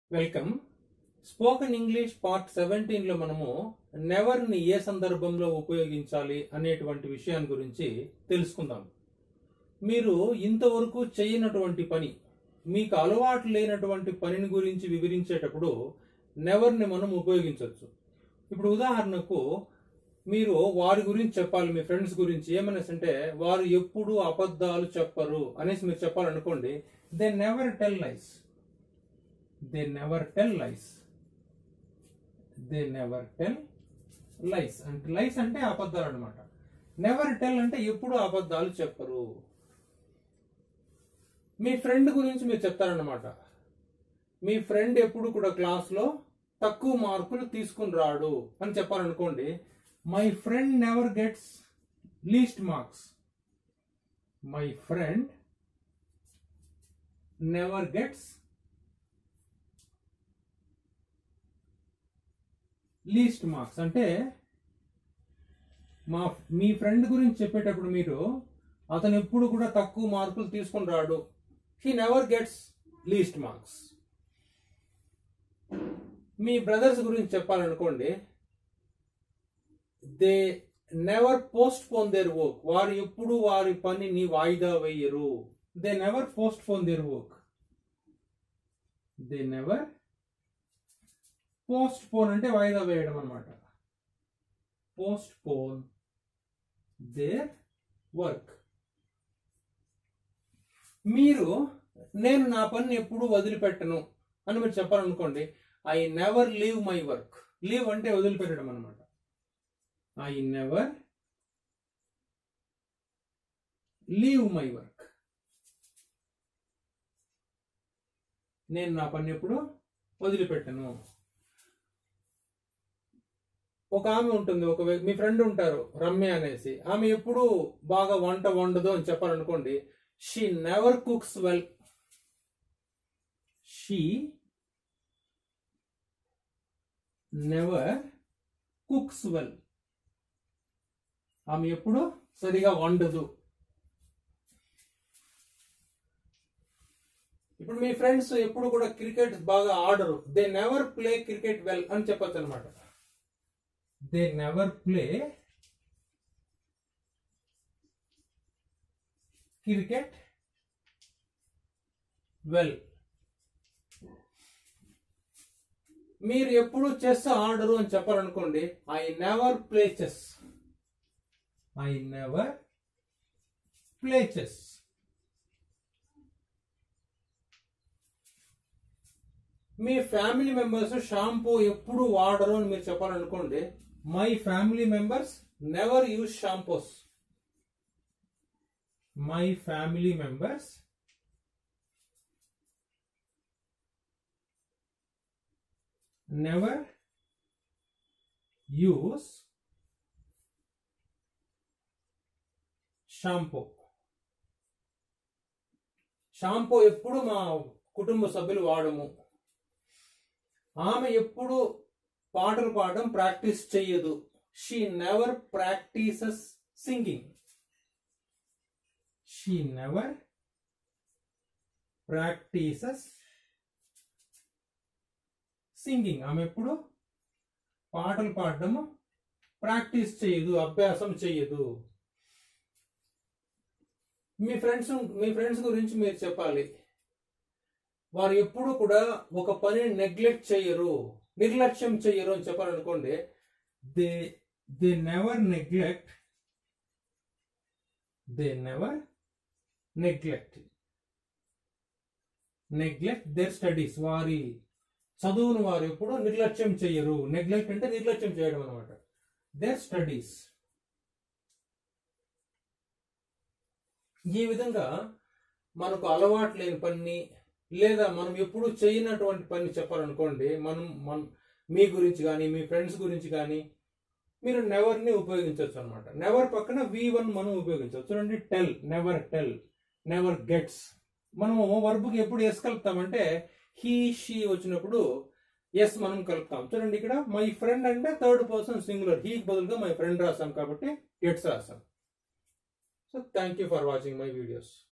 welcome spoken English part seventeen లో మనము never ని ఏ సందర్భంలో ఉపయోగించాలి అనేటువంటి విషయాన్ని గురించి తెలుసుకుందాం మీరు ఇంతవరకు చేయనటువంటి పని మీకు అలవాటు లేనటువంటి పనిని గురించి వివరించేటప్పుడు నెవర్ ని మనం ఉపయోగించవచ్చు ఇప్పుడు ఉదాహరణకు మీరు వారి గురించి చెప్పాలి మీ ఫ్రెండ్స్ గురించి ఏమనేసి అంటే వారు ఎప్పుడు అబద్ధాలు చెప్పరు అనేసి మీరు చెప్పాలనుకోండి they never tell lies they never tell lies they never tell lies అంటే లైస్ అంటే అబద్ధాలు అనమాట నెవర్ టెల్ అంటే ఎప్పుడు అబద్ధాలు చెప్పరు మీ ఫ్రెండ్ గురించి మీరు చెప్తారన్నమాట మీ ఫ్రెండ్ ఎప్పుడు కూడా క్లాస్లో తక్కువ మార్కులు తీసుకుని రాడు అని చెప్పాలనుకోండి my friend never gets least marks my friend never gets least marks అంటే మా మీ ఫ్రెండ్ గురించి చెప్పేటప్పుడు మీరు అతను ఎప్పుడు కూడా తక్కువ మార్కులు తీసుకుని రాడు he never gets least marks మీ బ్రదర్స్ గురించి చెప్పాలనుకోండి they never postpone their work వారు ఎప్పుడు వారి పనిని వాయిదా వేయరు they never postpone their work they never postpone అంటే వాయిదా వేయడం అనమాట పోస్ట్ పోన్ దేర్ వర్క్ మీరు నేను నా పని ఎప్పుడు వదిలిపెట్టను అని మీరు చెప్పాలనుకోండి I never leave my work leave అంటే వదిలిపెట్టడం అనమాట I never leave my work నేను నా పని ఎప్పుడు వదిలిపెట్టను ఒక ఆమె ఉంటుంది ఒక వ్య- మీ ఫ్రెండ్ ఉంటారు రమ్య అనేసి ఆమె ఎప్పుడు బాగా వంట వండదు అని చెప్పాలనుకోండి she never cooks well she never cooks well ఆమె ఎప్పుడు సరిగా వండదు ఇప్పుడు మీ ఫ్రెండ్స్ ఎప్పుడు కూడా క్రికెట్ బాగా ఆడరు they never play cricket well అని చెప్పొచ్చు అనమాట they never play cricket well మీరు ఎప్పుడు చెస్ ఆడరు అని చెప్పాలనుకోండి I never play chess I never play chess మీ ఫ్యామిలీ మెంబర్స్ షాంపూ ఎప్పుడు వాడరు అని మీరు చెప్పాలనుకోండి my family members never use shampoos my family members never use shampoo shampoo ఎప్పుడు మా కుటుంబ సభ్యులు వాడము ఆమె ఎప్పుడు పాటలు పాడడం ప్రాక్టీస్ చెయ్యదు she never practises singing she never practises singing ఆమె ఎప్పుడు పాటలు పాడడము ప్రాక్టీస్ చేయదు అభ్యాసం చేయదు మీ ఫ్రెండ్స్ మీ ఫ్రెండ్స్ గురించి మీరు చెప్పాలి వారు ఎప్పుడు కూడా ఒక పనిని నెగ్లెక్ట్ చేయరు నిర్లక్ష్యం చేయరు అని చెప్పాలనుకోండి they they never neglect they never neglect neglect their studies వారి చదువును వారు ఎప్పుడు నిర్లక్ష్యం చేయరు నెగ్లెక్ట్ అంటే నిర్లక్ష్యం చేయడం అనమాట దేర్ స్టడీస్ ఈ విధంగా మనకు అలవాటు లేని పని లేదా మనం ఎప్పుడు చేయనటువంటి పని చెప్పాలనుకోండి మనం మన మీ గురించి కానీ మీ ఫ్రెండ్స్ గురించి కానీ మీరు నెవర్ ని ఉపయోగించవచ్చు అనమాట నెవర్ పక్కన వి వన్ మనం ఉపయోగించవచ్చు చూడండి tell never tell never gets మనము వర్బుకి ఎప్పుడు ఎస్ కలుపుతామంటే హీ షీ వచ్చినప్పుడు ఎస్ మనం కలుపుతాం చూడండి ఇక్కడ మై ఫ్రెండ్ అంటే థర్డ్ పర్సన్ సింగులర్ హీకి బదులుగా మై ఫ్రెండ్ రాసాం కాబట్టి గెట్స్ రాసాం so thank you for watching my videos